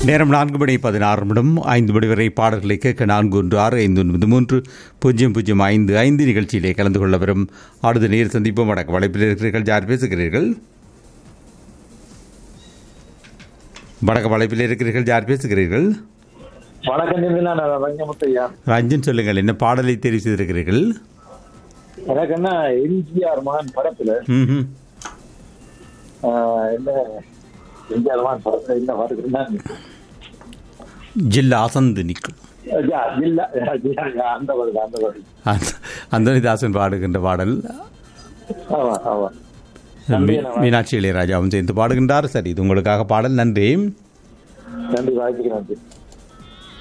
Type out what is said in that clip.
நேரம் நான்கு மணி பதினாறு நிமிடம் ஐந்து மணி வரை பாடல்களை கேட்க நான்கு ஒன்று ஆறு ஐந்து ஒன்பது மூன்று பூஜ்ஜியம் பூஜ்ஜியம் ஐந்து ஐந்து நிகழ்ச்சியிலே கலந்து கொள்ள வரும் அடுத்த நேர் சந்திப்போம் வணக்கம் வளைப்பில் இருக்கிறீர்கள் யார் பேசுகிறீர்கள் வணக்கம் வளைப்பில் இருக்கிறீர்கள் யார் பேசுகிறீர்கள் வணக்கம் நிர்மலா நான் ரங்கமுத்தையா ரஞ்சன் சொல்லுங்கள் என்ன பாடலை தெரிவு செய்திருக்கிறீர்கள் எனக்கு என்ன எம்ஜிஆர் மகன் படத்துல ம்ஹும். ஆஹ், என்ன எம்ஜிஆர் மகன் படத்துல என்ன பாட்டுக்குன்னா ஜில்லா அசந்து நிற்கும் யா, இல்ல யா, யா, அந்த பாடு அந்த பாடு அந்த அந்தனிதாசன் பாடுகின்ற பாடல் ஆமா ஆமா மீ- மீனாட்சி இளையராஜாவும் சேர்ந்து பாடுகின்றார் சரி இது உங்களுக்காக பாடல் நன்றி நன்றி வாய்ப்புக்கு நன்றி